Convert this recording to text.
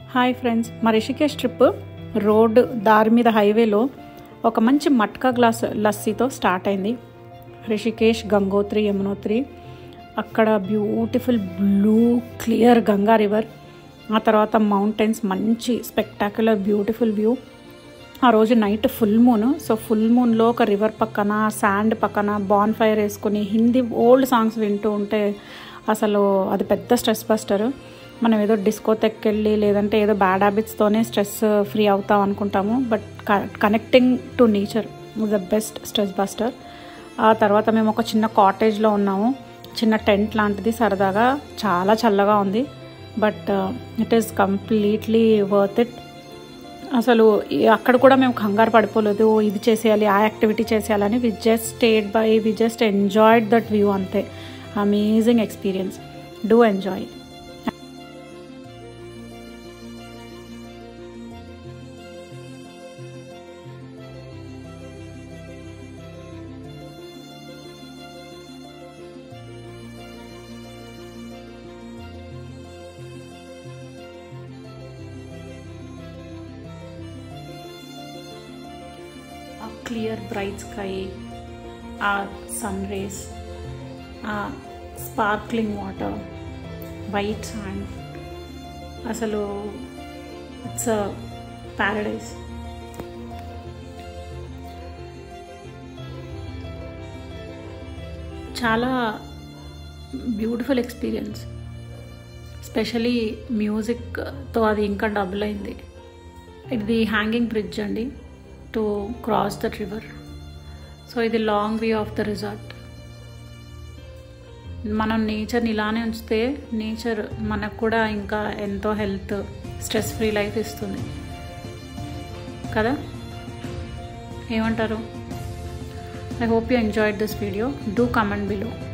hi friends మా Rishikesh trip road దారి మీద హైవేలో ఒక మంచి మట్కా గ్లాస్ లస్సీతో స్టార్ట్ అయింది రిషికేష్ గంగోత్రి యమునోత్రి అక్కడ beautiful blue clear Ganga river ఆ తర్వాత మౌంటైన్స్ మంచి స్పెక్టాక్యులర్ బ్యూటిఫుల్ వ్యూ ఆ రోజు night full moon so full మూన్లో ఒక రివర్ పక్కన శాండ్ పక్కన బాన్ ఫైర్ వేసుకుని హిందీ ఓల్డ్ సాంగ్స్ వింటూ ఉంటే అసలు అది పెద్ద స్ట్రెస్ బస్టర్ మనం ఏదో డిస్కోతెక్కి వెళ్ళి లేదంటే ఏదో బ్యాడ్ హ్యాబిట్స్తోనే స్ట్రెస్ ఫ్రీ అవుతాం అనుకుంటాము but connecting to nature the best stress buster ఆ తర్వాత మేము ఒక చిన్న కాటేజ్లో ఉన్నాము చిన్న టెంట్ లాంటిది సరదాగా చాలా చల్లగా ఉంది but it is completely worth it అసలు అక్కడ కూడా మేము కంగారు పడిపోలేదు ఇది చేసేయాలి ఆ యాక్టివిటీ చేసేయాలని we just stayed by we just enjoyed that view అంతే అమేజింగ్ ఎక్స్పీరియన్స్ డూ ఎంజాయ్ ఆ క్లియర్ బ్రైట్ స్కై ఆ సన్ రేస్ ఆ స్పార్క్లింగ్ వాటర్ వైట్ శాండ్ అసలు ఇట్స్ అ ప్యారడైజ్ చాలా బ్యూటిఫుల్ ఎక్స్పీరియన్స్ స్పెషలీ మ్యూజిక్తో అది ఇంకా డబుల్ అయింది ఇది హ్యాంగింగ్ బ్రిడ్జ్ అండి to cross the river so ఇది long view of the resort మనం నేచర్ని ఇలానే ఉంచితే నేచర్ మనకు కూడా ఇంకా ఎంతో హెల్త్ స్ట్రెస్ ఫ్రీ లైఫ్ ఇస్తుంది కదా ఏమంటారు I hope you enjoyed this video do comment below